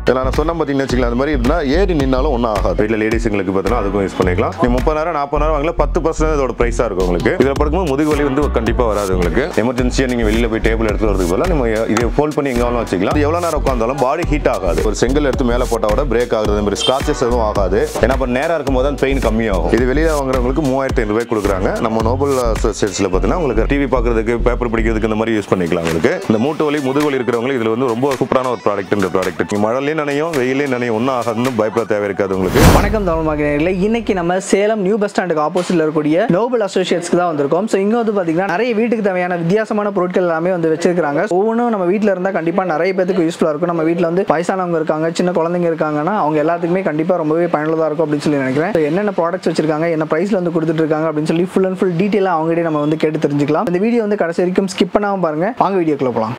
இதில் நான் சொன்ன பார்த்தீங்கன்னு வச்சுக்கலாம் அந்த மாதிரி இருந்தால் ஏறி நின்னாலும் ஒன்றும் ஆகாது வீட்டில் லேடிஸுங்களுக்கு பார்த்தீங்கன்னா அதுக்கும் யூஸ் பண்ணிக்கலாம் நீ முப்பதாயிரம் நாற்பதாயிரம் வாங்கல பத்து பர்சன்ட் இதோட ப்ரைஸாக இருக்கும் உங்களுக்கு இதில் படுக்கும்போது முதுகு வலி வந்து கண்டிப்பாக வராது உங்களுக்கு எமர்ஜென்சியாக நீங்கள் வெளியில் போய் டேபிள் எடுத்து வரதுக்கு பதிலாக நம்ம இதை ஃபோல்ட் பண்ணி எங்கே வேணாலும் வச்சுக்கலாம் எவ்வளோ நேரம் உட்காந்தாலும் பாடி ஹீட் ஆகாது ஒரு செங்கல் எடுத்து மேலே போட்டால் கூட பிரேக் ஆகுது இந்த மாதிரி ஸ்காச்சஸ் எதுவும் ஆகாது ஏன்னா இப்போ நேரம் இருக்கும்போது தான் பெயின் கம்மியாகும் இது வெளியில் வாங்குறவங்களுக்கு மூவாயிரத்தி ஐநூறுபாய் கொடுக்குறாங்க நம்ம நோபல் அசோசியேட்ஸில் பார்த்தீங்கன்னா உங்களுக்கு டிவி பார்க்குறதுக்கு பேப்பர் படிக்கிறதுக்கு இந்த மாதிரி யூஸ் பண்ணிக்கலாம் உங்களுக்கு இந்த மூட்டு வலி முதுகு வலி இருக்கிறவங்களுக்கு இதில் வந்து ரொம்ப சூப்பரான ஒரு ப்ராடக்ட் இந்த ப்ராடக்ட் நீங்கள் மழையிலையும் நினையும் வெயிலையும் நினையும் ஒன்றும் ஆகாதுன்னு பயப்பட தேவை இருக்காது உங்களுக்கு வணக்கம் தமிழ் மகளிர்களே இன்னைக்கு நம்ம சேலம் நியூ பஸ் ஸ்டாண்டுக்கு ஆப்போசிட்ல இருக்கக்கூடிய நோபல் அசோசியேட்ஸ்க்கு தான் வந்திருக்கோம் ஸோ இங்க வந்து பாத்தீங்கன்னா நிறைய வீட்டுக்கு தேவையான வித்தியாசமான பொருட்கள் எல்லாமே வந்து வச்சிருக்காங்க ஒவ்வொன்றும் நம்ம வீட்டில் இருந்தால் கண்டிப்பாக நிறைய பேருக்கு யூஸ்ஃபுல்லாக இருக்கும் நம்ம வீட்டில் வந்து வயசானவங்க இருக்காங்க சின்ன குழந்தைங்க இருக்காங்கன்னா அவங்க எல்லாத்துக்குமே கண்டிப்பாக ரொம்பவே பயனுள்ளதாக இருக்கும் அப்படின்னு சொல்லி நினைக்கிறேன் So, என்னென்ன ப்ராடக்ட்ஸ் வச்சிருக்காங்க என்ன ப்ரைஸ்ல வந்து கொடுத்துட்டு இருக்காங்க அப்படின்னு சொல்லி ஃபுல் அண்ட் ஃபுல் டீட்டெயிலாக அவங்ககிட்ட நம்ம வந்து கேட்டு தெரிஞ்சுக்கலாம் இந்த வீடியோ வந்து கடைசி வரைக்கும் ஸ்கிப் பண்ணாமல் பாருங்க வாங்க வீடியோக்குள்ள போகலாம்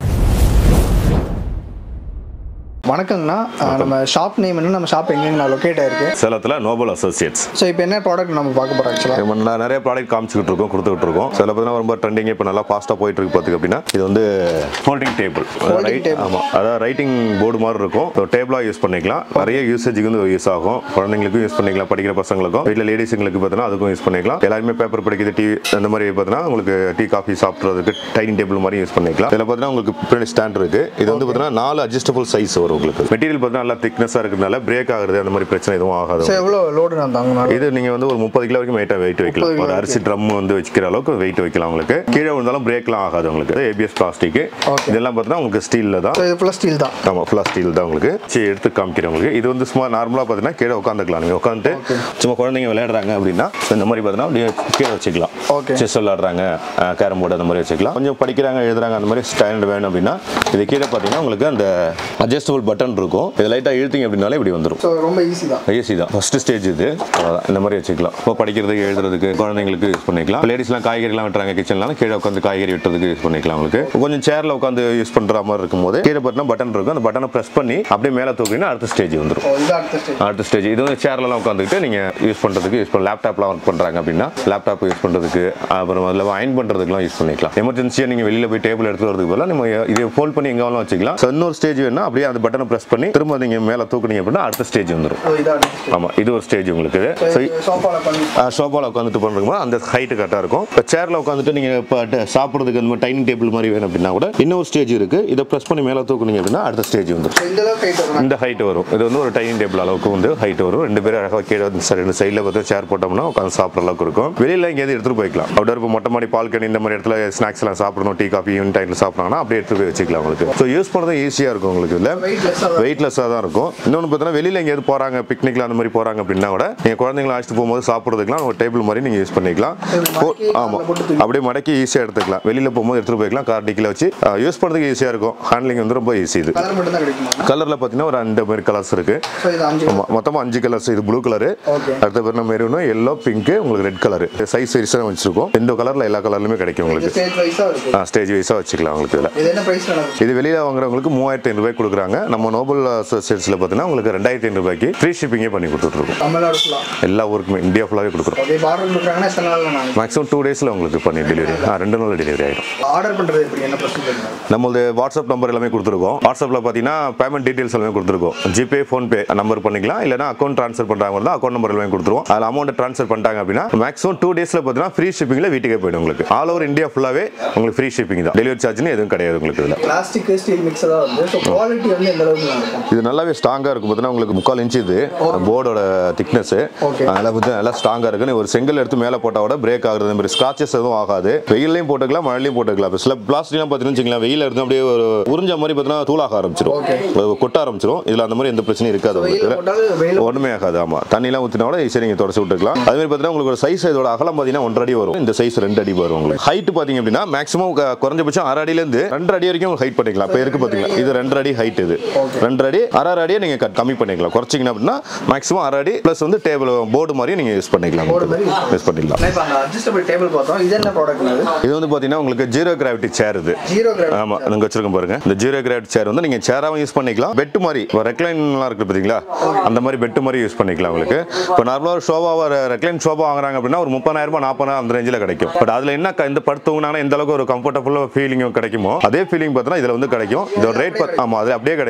வணக்கங்கண்ணா அஹ் நம்ம ஷாப் நேம் என்ன நம்ம ஷாப் எங்கெங்கண்ணா லொக்கேட் ஆயிருக்கு சேலத்தில் நோபல் அசோசியேட்ஸ் ஸோ இப்போ என்ன ப்ராடக்ட் நம்ம பார்க்க போகிறோம் ஆக்சுவலாக நம்ம ந- நிறைய ப்ராடக்ட் காமிச்சிக்கிட்டு இருக்கோம் கொடுத்துக்கிட்டு இருக்கோம் சில பார்த்தீங்கன்னா ரொம்ப ட்ரெண்டிங் இப்போ நல்லா ஃபாஸ்ட்டாக போயிட்டு இருக்கு பார்த்துக்கு அப்படின்னா இது வந்து ஃபோல்டிங் டேபிள் Folding table. ஆமாம் அதாவது ரைட்டிங் போர்டு மாதிரி இருக்கும் டேபிளாக யூஸ் பண்ணிக்கலாம் நிறைய யூசேஜுக்கு வந்து யூஸ் ஆகும் குழந்தைங்களுக்கும் யூஸ் பண்ணிக்கலாம் படிக்கிற பசங்களுக்கும் வீட்டில் லேடிஸுங்களுக்கு பார்த்தீங்கன்னா அதுக்கும் யூஸ் பண்ணிக்கலாம் எல்லாருமே பேப்பர் படிக்கிறது டீ அந்த மாதிரி பார்த்தீங்கன்னா உங்களுக்கு டீ காஃபி சாப்பிட்றதுக்கு டைனிங் டேபிள் மாதிரி யூஸ் பண்ணிக்கலாம் இதில் பார்த்தீங்கன்னா உங்களுக்கு பின்னாடி ஸ்டாண்ட் இருக்கு இது வந்து பார்த்தீங்கன்னா நாலு அட்ஜஸ்டபிள் சைஸ் வரும் உங்களுக்கு மெட்டீரியல் பார்த்தீங்கன்னா நல்லா திக்னஸாக இருக்கிறதுனால பிரேக் ஆகுறது அந்த மாதிரி பிரச்சனை எதுவும் ஆகாது ஸோ எவ்வளோ லோடு நான் தாங்கண்ணா இது நீங்க வந்து ஒரு முப்பது கிலோ வரைக்கும் வெயிட்டா வெயிட் வைக்கலாம் கிலோ ஒரு அரிசி ட்ரம் வந்து வச்சுக்கிற அளவுக்கு வெயிட் வைக்கலாம் உங்களுக்கு கீழே விழுந்தாலும் பிரேக்லாம் ஆகாது உங்களுக்கு ஏபிஎஸ் பிளாஸ்டிக் Okay. இதெல்லாம் பார்த்தீங்கன்னா உங்களுக்கு ஸ்டீல்ல தான் ஸோ இது ஃபுல்லாக ஸ்டீல் தான் ஆமா ஃபுல்லாக ஸ்டீல் தான் உங்களுக்கு சரி எடுத்து காமிக்கிறேன் உங்களுக்கு இது வந்து சும்மா நார்மலாக பார்த்தீங்கன்னா கீழே உட்காந்துக்கலாம் நீங்கள் உட்காந்துட்டு சும்மா குழந்தைங்க விளையாடுறாங்க அப்படின்னா இந்த மாதிரி பார்த்தீங்கன்னா அப்படியே கீழே வச்சுக்கலாம் Okay. செஸ் விளையாடுறாங்க கேரம் போர்டு அந்த மாதிரி வச்சுக்கலாம் கொஞ்சம் படிக்கிறாங்க எழுதுறாங்க அந்த மாதிரி ஸ்டாண்ட் வேணும் அப்படின்னா இது கீழே பார்த்தீங்கன்னா உங்களுக்கு அந்த அட்ஜஸ்டபிள் பட்டன் இருக்கும் இது லைட்டாக இழுத்தீங்க அப்படின்னாலே இப்படி வந்துடும் ஸோ ரொம்ப ஈஸி தான் ஈஸி தான் ஃபர்ஸ்ட் ஸ்டேஜ் இது அவ்வளவுதான். இந்த மாதிரி வச்சுக்கலாம் இப்போ படிக்கிறதுக்கு எழுதுறதுக்கு குழந்தைங்களுக்கு யூஸ் பண்ணிக்கலாம் லேடிஸ்லாம் காய்கறிலாம் வெட்டுறாங்க கிச்சன்லாம் கீழே உட்காந்து காய்கறி வெட்டுறதுக்கு யூஸ் பண்ணிக்கலாம் உங்களுக்கு கொஞ்சம் சேர்ல உட்காந்து யூஸ் பண்ற மாதிரி இருக்கும்போது கீழே பட்டினா பட்டன் இருக்கும் அந்த பட்டனை பிரஸ் பண்ணி அப்படியே மேலே தூக்கினா அடுத்த ஸ்டேஜ் வந்துடும் ஸோ இது அடுத்த ஸ்டேஜ் அடுத்த ஸ்டேஜ் இது வந்து சேர்லலாம் உட்காந்துக்கிட்டு நீங்கள் யூஸ் பண்ணுறதுக்கு யூஸ் பண்ண லேப்டாப்லாம் ஒர்க் பண்ணுறாங்க அப்படின்னா லேப்டாப் யூஸ் பண்ணுறதுக்கு அப்புறம் அதில் அயன் பண்ணுறதுக்குலாம் யூஸ் பண்ணிக்கலாம் எமர்ஜென்சியாக நீங்கள் வெளியில் போய் டேபிள் எடுத்து வரதுக்கு பதிலாக நம்ம இதை ஃபோல்ட் பண்ணி எங்கே வேணாலும் வச்சுக்கலாம் ஸோ இன்னொரு ஸ்டேஜ் வேணா அப்படியே அந்த பட்டனை ப்ரெஸ் பண்ணி திரும்ப நீங்கள் மேலே தூக்குனீங்க அப்படின்னா அடுத்த ஸ்டேஜ் வந்துடும் ஸோ இது அடுத்த ஸ்டேஜ் ஆமாம் இது ஒரு ஸ்டேஜ் உங்களுக்கு ஸோ சோஃபாவில் பண்ணி சோஃபாவில் உட்காந்துட்டு பண்ணுறோமோ அந்த ஹைட்டு கரெக்டாக இருக்கும் இப்போ சேரில் உட்காந்துட்டு நீங்கள் இப்போ சாப்பிட்றதுக்கு அந்த மாதிரி டைனிங் டேபிள் மாதிரி வேணும் அப்படின்னா கூட இன்னொரு ஸ்டேஜ் இருக்குது இதை ப்ரெஸ் பண்ணி மேலே தூக்குனீங்க அப்படின்னா அடுத்த ஸ்டேஜ் வந்துடும் ஸோ இந்த அளவுக்கு ஹைட் வரும் இந்த ஹைட் வரும் இது வந்து ஒரு டைனிங் டேபிள் அளவுக்கு வந்து ஹைட் வரும் ரெண்டு பேரும் அழகாக கீழே வந்து சரி, ரெண்டு சைடில் பார்த்து சேர் போட்டோம்னா உட்காந்து சாப்பிட்ற அளவுக்கு இருக்கும் வெளியில் எங்கேயாவது எடுத்துகிட்டு போய்க்கலாம் அவுட்டர் இப்போ மொட்டை மாடி பால்கனி இந்த மாதிரி இடத்துல ஸ்நாக்ஸ் எல்லாம் சாப்பிடணும் டீ காஃபி ஈவினிங் டைமில் சாப்பிட்றாங்கன்னா அப்படியே எடுத்து போய் வச்சுக்கலாம் உங்களுக்கு ஸோ யூஸ் பண்ணுறது ஈஸியாக இருக்கும் உங்களுக்கு இல்லை வெயிட்லெஸ்ஸாக வெயிட்லெஸ்ஸாக தான் இருக்கும் இன்னொன்று பார்த்தீங்கன்னா வெளியில் எங்கேயாவது போகிறாங்க பிக்னிக்ல அந்த மாதிரி போகிறாங்க அப்படின்னா கூட நீங்கள் குழந்தைங்களை அழைச்சிட்டு போகும்போது சாப்பிட்றதுக்குலாம் ஒரு டேபிள் மாதிரி நீங்கள் யூஸ் பண்ணிக்கலாம் மடக்கி ஆமாம் கால்ல போட்டு தூக்கி- அப்படியே மடக்கி ஈஸியாக எடுத்துக்கலாம் வெளியில் போகும்போது எடுத்துகிட்டு போய்க்கலாம் கார் டிக்கில் வச்சு யூஸ் பண்ணுறதுக்கு ஈஸியாக இருக்கும் ஹேண்ட்லிங் வந்து ரொம்ப ஈஸி இது கலர் மட்டும் தான் கிடைக்குமா கலரில் பார்த்தீங்கன்னா ஒரு அந்த மாதிரி கலர்ஸ் இருக்குது ஸோ இது அஞ்சு ஆமாம் மொத்தமாக அஞ்சு கலர்ஸ் இது ப்ளூ கலரு Okay. அடுத்த பேர் மெரூனு எல்லோ பிங்க்கு உங்களுக்கு ரெட் கலரு சைஸ் வைஸாக வச்சிருக்கோம் இந்த கலரில் எல்லா கலர்லையுமே கிடைக்கும் உங்களுக்கு ஸ்டேஜ் வைஸாக இருக்கு ஸ்டேஜ் வைஸாக வச்சுக்கலாம் உங்களுக்கு இதில் இது என்ன ப்ரைஸ் நடக்கும் இது வெளியில் வாங்குறவங்களுக்கு மூவாயிரத்தி ஐநூறுபாய் கொடுக்குறாங்க நம்ம நோபல் அசோசியேட்ஸில் பார்த்தீங்கன்னா உங்களுக்கு ரெண்டாயிரத்தி ஐநூறுபாய்க்கு ஃப்ரீ ஷிப்பிங்கே பண்ணி கொடுத்துட்ருக்கோம் தமிழ்நாடு ஃபுல்லாக எல்லா ஊருக்குமே இந்தியா ஃபுல்லாகவே கொடுக்குறோம் ஓகே ஆர்டர் கொடுக்குறாங்கன்னா எத்தனை நாள் நான் மேக்ஸிமம் டூ டேஸில் உங்களுக்கு பண்ணி டெலிவரி ஆ ரெண்டு நாள் டெலிவரி ஆகிடும் ஆர்டர் பண்ணுறது எப்படி என்ன ப்ரொசீஜர் நம்மளது வாட்ஸ்அப் நம்பர் எல்லாமே கொடுத்துருக்கோம் வாட்ஸ்அப்பில் பார்த்தீங்கன்னா பேமெண்ட் டீட்டெயில்ஸ் எல்லாமே கொடுத்துருக்கோம் ஜிபே ஃபோன்பே நம்பர் பண்ணிக்கலாம் இல்லைனா அக்கௌண்ட் ட்ரான்ஸ்ஃபர் பண்ணுறாங்க தான் அக்கௌண்ட் நம்பர் எல்லாமே கொடுத்துருவோம் அதில் அமௌண்ட் ட்ரான்ஸ்ஃபர் பண்ணிட்டாங்க அப்படின்னா மேக்ஸிமம் டூ டேஸில் பார்த்தீங்கன்னா ஃப்ரீ ஷிப்பிங்கில் வீட்டுக்கே போயிடும் உங்களுக்கு ஆல் ஓவர் இந்தியா ஃபுல்லாகவே உங்களுக்கு ஃப்ரீ ஷிப்பிங் தான் டெலிவரி சார்ஜ்னு எதுவும் கிடையாது உங்களுக்கு இதில் பிளாஸ்டிக் ஸ்டீல் மிக்ஸ் தான் வந்து ஸோ குவாலிட்டி வந்து எந்த அளவுக்கு நல்லா இருக்கும் இது நல்லாவே ஸ்ட்ராங்காக இருக்கும் பார்த்தீங்கன்னா உங்களுக்கு முக்கால் இன்ச்சு இது போர்டோட திக்னஸ் Okay. அதெல்லாம் வந்து நல்லா ஸ்ட்ராங்காக இருக்கு நீ ஒரு செங்கல் எடுத்து மேலே போட்டால் கூட பிரேக் ஆகுறது இந்த மாதிரி ஸ்காச்சஸ் எதுவும் ஆகாது வெயிலையும் போட்டுக்கலாம் மழையிலையும் போட்டுக்கலாம் இப்போ சில பிளாஸ்டிக்லாம் பார்த்தீங்கன்னு வச்சுக்கலாம் வெயில் இருந்து அப்படியே ஒரு உறிஞ்ச மாதிரி பார்த்தீங்கன்னா தூளாக ஆரம்பிச்சிடும் Okay. கொட்ட ஆரம்பிச்சிடும் இதில் அந்த மாதிரி எந்த பிரச்சனையும் இருக்காது வெயில் உங்களுக்கு போட்டாலும் வெயில் ஒன்றுமே ஆகாது ஆமாம் தண்ணிலாம் ஊற்றினா கூட ஈஸியாக நீங்கள் தொடச்சி விட்டுக்கலாம் அதே மாதிரி பார்த்தீங்கன்னா உங்களுக்கு ஒரு சைஸ் இதோட அகலம் பார்த்தீங்கன்னா ஒன்றரை அடி வரும் இந்த சைஸ் ரெண்டு அடி வரும் உங்களுக்கு ஹைட் பார்த்தீங்க அப்படின்னா மேக்ஸிமம் குறைஞ்சபட்சம் அரை அடியிலேருந்து ரெண்டு அடி வரைக்கும் ஹைட் பண்ணிக்கலாம் இப்போ இருக்கு பார்த்தீங்களா இது ரெண்டு அடி ஹைட் இது ரெண்டு அடி அரை அரை அடியை நீங்கள் கம்மி பண்ணிக்கலாம் குறைச்சிங்கன்னா அப்படின்னா மேக்ஸிமம் அரை அடி ப்ளஸ் வந்து டேபிள் போர்டு மாதிரியும் நீங்கள் யூஸ் பண்ணிக்கலாம் யூஸ் பண்ணிக்கலாம் இப்போ அந்த அட்ஜஸ்டபிள் டேபிள் பார்த்தோம் இது என்ன ப்ராடக்ட் அது இது வந்து பார்த்தீங்கன்னா உங்களுக்கு ஜீரோ கிராவிட்டி சேர் இது ஜீரோ கிராம் ஆமா நீங்க வச்சிருக்கோம் பாருங்க இந்த ஜீரோ கிராவிட்டி சேர் வந்து நீங்க சேராவும் யூஸ் பண்ணிக்கலாம் பெட் மாதிரி ரெக்லைன்லாம் இருக்கு பாத்தீங்களா அந்த மாதிரி பெட் மாதிரி யூஸ் பண்ணிக்கலாம் உங்களுக்கு இப்போ நார்மலாக ஒரு ஷோபா ரெக்லைன் ஷோபா வாங்குறாங்க அப்படின்னா ஒரு முப்பதாயிரம் ரூபாய் நாற்பதாயிரம் அந்த ரேஞ்சில் கிடைக்கும் பட் அதுல என்ன க- இந்த படுத்தவங்கன்னா எந்த அளவுக்கு ஒரு கம்ஃபர்டபுளாக ஃபீலிங்கும் கிடைக்குமோ அதே ஃபீலிங் பார்த்தீங்கன்னா இதுல வந்து கிடைக்கும் இதோட ரேட் ஆமா அது அப்படியே கிடைக்கும்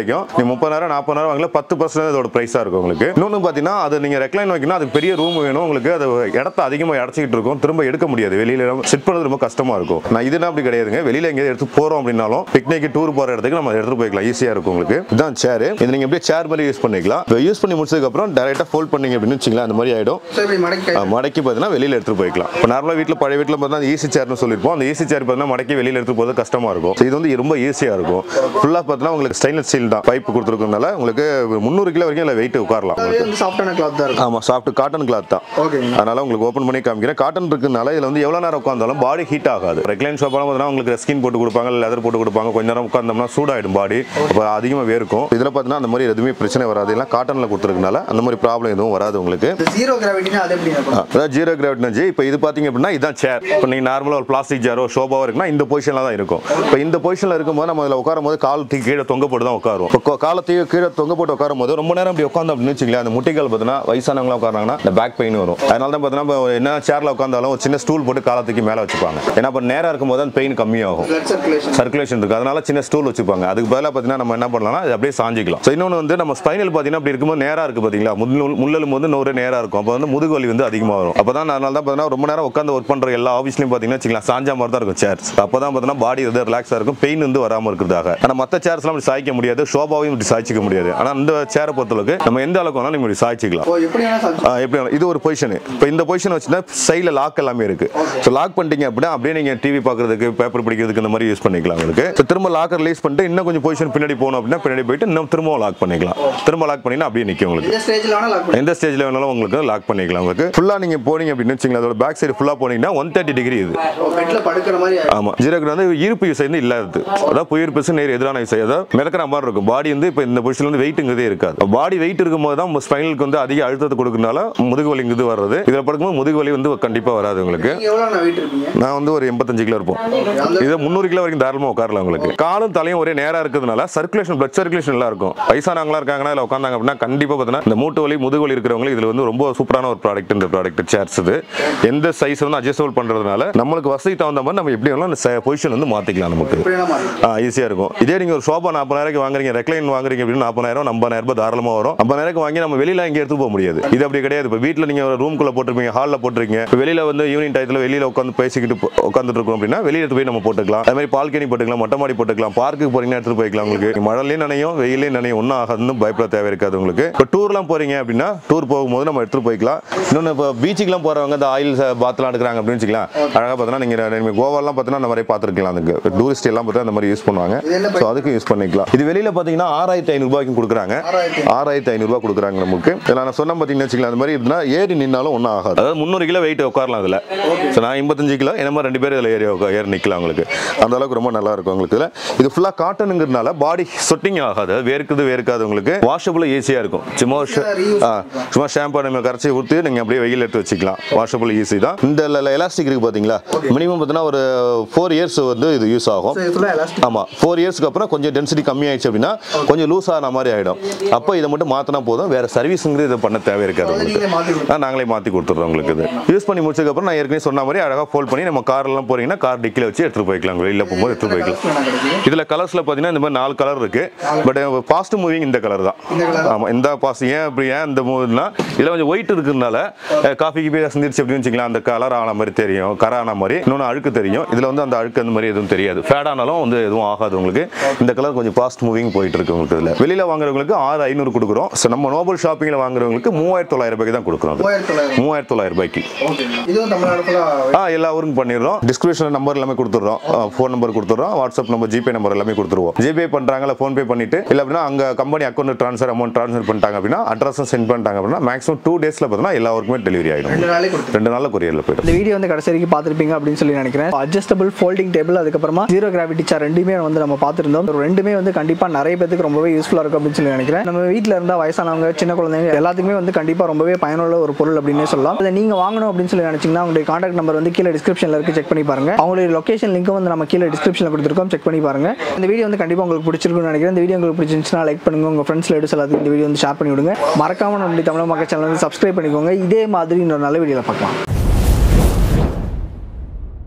கிடைக்கும் நீ முப்பதாயிரம் நாற்பதாயிரம் வாங்கல பத்து பர்சன்ட் இதோட ப்ரைஸாக இருக்கும் உங்களுக்கு இன்னொன்று பார்த்தீங்கன்னா அது நீங்கள் ரெக்லைன் வைக்கணும் அதுக்கு பெரிய ரூம் வேணும் உங்களுக்கு அது இடத்த அதிகமாக அடைச்சிக்கிட்டு இருக்கும் திரும்ப எடுக்க முடியாது வெளியில செட் பண்ணுறது ரொம்ப கஷ்டமாக இருக்கும் நான் இதுனா அப்படி கிடையாதுங்க வெளியில எங்கேயாவது எடுத்து போகிறோம் அப்படின்னாலும் பிக்னிக் டூர் போகிற இடத்துக்கு நம்ம எடுத்து போய்க்கலாம் ஈஸியாக இருக்கும் உங்களுக்கு இதுதான் சேர் இது நீங்கள் அப்படியே சேர் மாதிரி யூஸ் பண்ணிக்கலாம் இப்போ யூஸ் பண்ணி முடிச்சதுக்கப்புறம் டேரெக்டாக ஃபோல்ட் பண்ணீங்க அப்படின்னு வச்சுங்களேன் அந்த மாதிரி ஆகிடும் ஸோ இப்படி மடக்கி ஆ, மடக்கி பார்த்தீங்கன்னா வெளியில் எடுத்துட்டு போய்க்கலாம் இப்போ நார்மலாக வீட்டில் பழைய வீட்டில் பார்த்தீங்கன்னா ஈஸி சேர்னு சொல்லியிருப்போம் அந்த ஈஸி சேர் பார்த்தீங்கன்னா மடக்கி வெளியில் எடுத்து போகிறது கஷ்டமாக இருக்கும் So, இது வந்து ரொம்ப ஈஸியாக இருக்கும் ஃபுல்லாக பார்த்தீங்கன்னா உங்களுக்கு ஸ்டைன்லெஸ் ஸ்டீல் தான் பைப் கொடுத்துருக்கனால உங்களுக்கு முந்நூறு கிலோ வரைக்கும் இல்லை வெயிட் உட்காரலாம் அதுவே வந்து சாஃப்டான கிளாத் தான் இருக்கும் ஆமாம் சாஃப்ட் காட்டன் கிளாத் தான் ஓகேங்க அதனால உங்களுக்கு ஓப்பன் பண்ணி காமிக்கிறேன் காட்டன் இருக்குனால இதில் வந்து எவ்வளோ நேரம் உட்காந்தாலும் பாடி ஹீட் ஆகாது ரெக்லைன் ஷாப்பெல்லாம் பார்த்தீங்கன்னா உங்களுக்கு ஸ்கின் போட்டு கொடுப்பாங்க இல்லை லெதர் போட்டு கொடுப்பாங்க கொஞ்ச நேரம் உட்காந்தோம்னா சூடாயிடும் பாடி அப்போ அதிகமாக வேர்க்கும் இதில் பார்த்தீங்கன்னா அந்த மாதிரி எதுவுமே பிரச்சனை வராது எல்லாம் காட்டனில் கொடுத்துருக்கனால அந்த மாதிரி ப்ராப்ளம் எதுவும் வராது உங்களுக்கு ஜீரோ கிராவிட்டினா அது எப்படி இருக்கும் அதான் ஜீரோ கிராவிட்னு இப்போ இது பார்த்தீங்க அப்படின்னா இதான் சேர் இப்போ நீங்கள் நார்மலாக ஒரு பிளாஸ்டிக் சேரோ ஷோபாவோ இருக்குன்னா இந்த பொசிஷனில் தான் இருக்கும் இப்போ இந்த பொசிஷனில் இருக்கும்போது நம்ம அதில் உட்காரும் போது கால் தூக்கி கீழே தொங்க போட்டு தான் உட்காரும் இப்போ காலை தூக்கி கீழே தொங்க போட்டு உட்காரும் போது ரொம்ப நேரம் அப்படி உட்காந்து அப்படின்னு வச்சுங்களேன் அந்த முட்டைக்கால் பார்த்தீங்கன்னா வயசானவங்களாம் உட்காராங்கன்னா இந்த பேக் பெயின் வரும் அதனால தான் பார்த்தீங்கன்னா இப்போ என்ன சேரில் உட்காந்தாலும் ஒரு சின்ன ஸ்டூல் போட்டு காலை தூக்கி மேலே வச்சுப்பாங்க ஏன்னா இப்போ நேராக இருக்கும்போது அந்த பெயின் கம்மியாகும் பிளட் சர்க்குலேஷன் சர்க்குலேஷன் இருக்கு அதனால சின்ன ஸ்டூல் வச்சுப்பாங்க அதுக்கு பதிலாக பார்த்தீங்கன்னா நம்ம என்ன பண்ணலாம்னா அது அப்படியே சாஞ்சிக்கலாம் ஸோ இன்னொன்று வந்து நம்ம ஸ்பைனல் பார்த்தீங்கன்னா அப்படி இருக்கும்போது நேராக இருக்கு பார்த்தீங்களா முள் முள்ளலும் போது நூறு நேராக இருக்கும் அப்போ வந்து முதுகு வலி வந்து அதிகமாக வரும் அப்போ தான் அதனால தான் பார்த்தீங்கன்னா ரொம்ப நேரம் உட்காந்து ஒர்க் பண்ணுற எல்லா ஆஃபீஸ்லையும் பார்த்தீங்கன்னா வச்சுக்கலாம் சாஞ்சா மாதிரி தான் இருக்கும் சேர்ஸ் அப்போ தான் பார்த்தீங்கன்னா பாடி வந்து ரிலாக்ஸாக இருக்கும் பெயின் வந்து வராமல் இருக்கிறதாக ஆனால் மற்ற சேர்ஸ்லாம் இப்படி சாய்க்க முடியாது ஷோபாவையும் இப்படி சாய்ச்சிக்க முடியாது ஆனால் இந்த சேரை பொறுத்தளவுக்கு நம்ம எந்த அளவுக்கு வேணாலும் இப்படி சாய்ச்சிக்கலாம் ஓ எப்படி வேணா சாப்பிட்டு ஆ, எப்படி வேணாலும். இது ஒரு பொசிஷன் இப்போ இந்த பொசிஷன் வச்சுன்னா சைடில் லாக் எல்லாமே இருக்கு ஸோ லாக் பண்ணிட்டீங்க அப்படின்னா அப்படியே நீங்கள் டிவி பார்க்கறதுக்கு பேப்பர் படிக்கிறதுக்கு இந்த மாதிரி யூஸ் பண்ணிக்கலாம் உங்களுக்கு ஸோ திரும்ப லாக்கர் ரிலீஸ் பண்ணிட்டு இன்னும் கொஞ்சம் பொசிஷன் பின்னாடி போகணும் அப்படின்னா பின்னாடி போயிட்டு இன்னும் திரும்பவும் லாக் பண்ணிக்கலாம் திரும்ப லாக் பண்ணினா அப்படியே நிற்கும் உங்களுக்கு எந்த ஸ்டேஜில் வேணா லாக் பண்ணி எந்த ஸ்டேஜில் வேணாலும் உங்களுக்கு லாக் பண்ணிக்கலாம் உங்களுக்கு ஃபுல்லாக நீங்கள் போனீங்க அப்படின்னு வச்சுங்களேன் அதோட பேக் சைடு ஃபுல்லாக போனீங்கன்னா ஒன் தேர்ட்டி டிகிரி இது பெட்ல படுக்கிற மாதிரி ஆயிடும். ஆமா ஜீரோக்கு வந்து ஈர்ப்பு விசை வந்து இல்லாதது அதாவது புயிர்ப்பு நேர் எதிரான விசை அதாவது மிதக்கிற மாதிரி இருக்கும் பாடி வந்து இப்போ இந்த பொசிஷன்ல வந்து வெயிட்டுங்கிறதே இருக்காது பாடி வெயிட் இருக்கும்போது தான் ஸ்பைனலுக்கு வந்து அதிக அழுத்தத்தை கொடுக்கறனால முதுகு வலிங்கிறது வர்றது இதில் படுக்கும்போது முதுகு வலி வந்து கண்டிப்பா வராது உங்களுக்கு நீங்க எவ்வளோ நான் வெயிட் இருப்பீங்க நான் வந்து ஒரு எண்பத்தஞ்சு கிலோ இருப்போம் இது முந்நூறு கிலோ வரைக்கும் தாராளமாக உட்காரலாம் உங்களுக்கு காலும் தலையும் ஒரே நேரா இருக்கிறதுனால சர்க்குலேஷன் பிளட் சர்க்குலேஷன் நல்லா இருக்கும் வயசானவங்களா இருக்காங்கன்னா இதில் உட்காந்தாங்க அப்படின்னா கண்டிப்பாக பார்த்தீங்கன்னா இந்த மூட்டு வலி முதுகு வலி இருக்கிறவங்களுக்கு இதில் வந்து ரொம்ப சூப்பரான ஒரு ப்ராடக்ட் இந்த ப்ராடக்ட் சேர்ஸ் இது எந்த சைஸ் வந்து அட்ஜஸ்டபிள் பண்றதுனால நம்மளுக்கு வசதி தகுந்த மாதிரி நம்ம எப்படி வேணாலும் அந்த பொசிஷன் வந்து மாற்றிக்கலாம் நமக்கு எப்படி வேணா மாறிடும் ஈஸியாக இருக்கும் இதே நீங்கள் ஒரு சோபா நாற்பதாயிரம் வாங்குறீங்க ரெக்லைன் வாங்குறீங்க அப்படின்னு நாற்பதாயிரம் ஐம்பதாயிரம் ரூபாய் தாராளமாக வரும் ஐம்பதாயிரம் வாங்கி நம்ம வெளியில எங்கே எடுத்து போக முடியாது இது அப்படி கிடையாது இப்போ வீட்டில் நீங்கள் ஒரு ரூம்குள்ளே போட்டிருப்பீங்க ஹாலில் போட்டிருக்கீங்க இப்போ வெளியில வந்து ஈவினிங் டயத்தில் வெளியில உட்காந்து பேசிக்கிட்டு போ- உட்காந்துட்டு இருக்கோம் அப்படின்னா வெளியில எடுத்து போய் நம்ம போட்டுக்கலாம் அதே மாதிரி பால்கனி போட்டுக்கலாம் மொட்டை மாடி போட்டுக்கலாம் பார்க்குக்கு போறீங்கன்னா எடுத்துட்டு போய்க்கலாம் உங்களுக்கு மழையிலையும் நினையும் வெயிலையும் நினையும் ஒன்றும் ஆகாதுன்னு பயப்பட தேவை இருக்காது உங்களுக்கு இப்போ டூர்லாம் போறீங்க அப்படின்னா டூர் போகும்போது நம்ம எடுத்துட்டு போய்க்கலாம் இன்னொன்று இப்போ பீச்சுக்குலாம் போறவங்க இந்த ஆயில் பாத்லாம் எடுக்கிறாங்க அப்படின்னு வச்சுக்கலாம் அழகாக பார்த்தீங்கன்னா நீங்கள் நீங்கள் கோவாலாம் பார்த்தீங்கன்னா அந்த மாதிரி பார்த்துருக்கலாம் அதுக்கு டூரிஸ்ட் எல்லாம் பார்த்தா அந்த மாதிரி யூஸ் பண்ணுவாங்க இது என்ன ஸோ அதுக்கு யூஸ் பண்ணிக்கலாம் இது வெளியில பார்த்தீங்கன்னா ஆறாயிரத்தி ஐநூறுபாய்க்கு கொடுக்குறாங்க ஆறாயிரத்தி ஆறாயிரத்தி ஐநூறுபா கொடுக்குறாங்க நமக்கு இதில் நான் சொன்ன பார்த்தீங்கன்னு வச்சுக்கலாம் அந்த மாதிரி இருந்தால் ஏறி நின்னாலும் ஒன்றும் ஆகாது அதாவது முந்நூறு கிலோ வெயிட் உட்காரலாம் இதில் ஸோ நான் எண்பத்தஞ்சு கிலோ என்ன மாதிரி ரெண்டு பேர் இதில் ஏறி உட்கா- ஏறி நிற்கலாம் உங்களுக்கு அந்த அளவுக்கு ரொம்ப நல்லா இருக்கும் உங்களுக்கு இதில் இது ஃபுல்லாக காட்டனுங்கிறதுனால பாடி சொட்டிங் ஆகாது அது வேர்க்குது வேர்க்காது உங்களுக்கு வாஷபிள் ஈஸியாக இருக்கும் சும்மா ஒரு ஷ- reuse ஆ, சும்மா ஷாம்பு நம்ம கரைச்சி ஊற்றி நீங்கள் அப்படியே வெயில் எடுத்து வச்சுக்கலாம் வாஷபிள் ஈஸி தான் இந்த எலாஸ்டிக் இருக்கு பார்த்தீங்களா மினிமம் பார்த்தீங்கன்னா ஒரு ஃபோர் இயர்ஸ் வந்து இது யூஸ் ஆகும் ஸோ இது ஃபுல்லாக எலாஸ்டிக் ஆமா ஃபோர் இயர்ஸ்க்கு அப்புறம் கொஞ்சம் டென்சிட்டி கம்மியாயிடுச்சு அப்படின்னா கொஞ்சம் லூஸ் ஆன மாதிரி ஆயிடும் அப்போ இதை மட்டும் மாத்தினா போதும் வேற சர்வீஸுங்கிறது இதை பண்ண தேவை இருக்காது அதை உங்களுக்கு நீங்களே மாற்றி கொடுங்க ஆ, நாங்களே மாற்றி கொடுத்துட்றோம் உங்களுக்கு இது யூஸ் பண்ணி முடிச்சதுக்கப்புறம் நான் ஏற்கனவே சொன்ன மாதிரி அழகாக ஃபோல்ட் பண்ணி நம்ம கார்லாம் போறீங்கன்னா கார் டிக்கில் வச்சு எடுத்துட்டு போய்க்கலாம் வெளியில் போகும்போது எடுத்துட்டு போய்க்கலாம் வேணா கிடைக்குது இதில் கலர்ஸில் பார்த்தீங்கன்னா இந்த மாதிரி நாலு கலர் இருக்கு பட் ஃபாஸ்ட் மூவிங் இந்த கலர் தான் இந்த colour? ஆமாம் இந்த பாஸ் ஏன் அப்படி ஏன் இந்த மூவினா இதில் கொஞ்சம் ஒயிட் இருக்கிறதுனால காஃபிக்கு போய் சிந்திருச்சு அப்படின்னு வச்சுக்கலாம் அந்த கலர் ஆன மாதிரி தெரியும் கரை ஆன மாதிரி இன்னொன்று அழுக்கு தெரியும் இதில் வந்து அந்த அழுக்கு அந்த மாதிரி எதுவும் தெரியாது ஃபேட் ஆனாலும் வந்து எதுவும் ஆகாது உங்களுக்கு இந்த கலர் கொஞ்சம் ஃபாஸ்ட் மூவிங் போயிட்டு இருக்கு உங்களுக்கு இதில் வெளியில் வாங்குறவங்களுக்கு ஆறு ஐநூறு கொடுக்குறோம் ஸோ நம்ம நோபல் ஷாப்பிங்கில் வாங்குறவங்களுக்கு மூவாயிரத்தி தொள்ளாயிரம் ரூபாய்க்கு தான் கொடுக்குறோம் அது. மூவாயிரத்தி தொள்ளாயிரம் மூவாயிரத்தி தொள்ளாயிரம் ரூபாய்க்கு ஓகே இதுவும் தமிழ்நாடு ஃபுல்லாக ஆ எல்லா ஊருக்கும் பண்ணிடுறோம் டிஸ்கிரிப்ஷன் நம்பர் எல்லாமே கொடுத்துட்றோம் ஃபோன் நம்பர் கொடுத்துட்றோம் வாட்ஸ்அப் நம்பர் ஜிபே நம்பர் எல்லாமே கொடுத்துருவோம் ஜிபே பண்ணுறாங்களா ஃபோன் பே பண்ணிட்டு இல்லை அப்படின்னா அங்கே company account transfer amount transfer பண்ணிட்டாங்க அப்படின்னா அட்ரஸும் சென்ட் பண்ணிட்டாங்க அப்படின்னா மேக்ஸிமம் டூ டேஸில் பார்த்தீங்கன்னா எல்லா ஊருக்குமே டெலிவரி ஆகிடும் ரெண்டு நாளே கொடுத்து ரெண்டு நாளில் கொரியரில் போயிடும் இந்த வீடியோ வந்து கடைசி வரைக்கும் பார்த்துருப்பீங்க அப்படின்னு சொல்லி நினைக்கிறேன் அட்ஜஸ்டபிள் ஃபோல்டிங் டேபிள் அதுக்கப்புறமா ஜீரோ கிராவிட்டி சேர் ரெண்டுமே வந்து நம்ம பார்த்துருந்தோம் ஒரு ரெண்டுமே வந்து கண்டிப்பாக நிறைய பேருக்கு ரொம்பவே யூஸ்ஃபுல்லாக இருக்கும் அப்படின்னு சொல்லி நினைக்கிறேன் நம்ம வீட்டில் இருந்தால் வயசானவங்க சின்ன குழந்தைங்க எல்லாத்துக்குமே வந்து கண்டிப்பாக ரொம்பவே பயனுள்ள ஒரு பொருள் அப்படின்னே சொல்லலாம் அதை நீங்கள் வாங்கணும் அப்படின்னு சொல்லி நினைச்சீங்கன்னா உங்களுடைய கான்டாக்ட் நம்பர் வந்து கீழே டிஸ்கிரிப்ஷனில் இருக்கு செக் பண்ணி பாருங்க அவங்களுடைய லொகேஷன் லிங்க்கும் வந்து நம்ம கீழே டிஸ்கிரிப்ஷனில் கொடுத்துருக்கோம் செக் பண்ணி பாருங்க இந்த வீடியோ வந்து கண்டிப்பாக உங்களுக்கு பிடிச்சிருக்கும்னு நினைக்கிறேன் இந்த வீடியோ உங்களுக்கு பிடிச்சிருந்துச்சுன்னா லைக் பண்ணுங்க உங்கள் ஃப்ரெண்ட்ஸ் லேடிஸ் எல்லாத்துக்கும் இந்த வீடியோ வந்து ஷேர் பண்ணி விடுங்க மறக்காம நம்மளுடைய தமிழ் மக்கள் சேனல் வந்து சப்ஸ்கிரைப் பண்ணிக்கோங்க இதே மாதிரி இன்னொரு நல்ல வீடியோவில் பார்க்கலாம்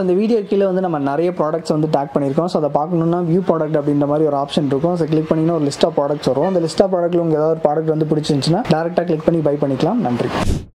இந்த வீடியோ கீழே வந்து நம்ம நிறைய ப்ராடக்ட்ஸ் வந்து டேக் பண்ணியிருக்கோம் ஸோ அதை பார்க்கணுன்னா வியூ ப்ராடக்ட் அப்படின்ற மாதிரி ஒரு ஆப்ஷன் இருக்கும் ஸோ கிளிக் பண்ணிங்கன்னா ஒரு லிஸ்ட் ஆஃப் ப்ராடக்ட்ஸ் வரும் அந்த லிஸ்ட் ஆஃப் ப்ராடக்ட்ல உங்களுக்கு ஏதாவது ஒரு ப்ராடக்ட் வந்து பிடிச்சிருந்துச்சுன்னா டேரெக்டாக கிளிக் பண்ணி பை பண்ணிக்கலாம் நன்றி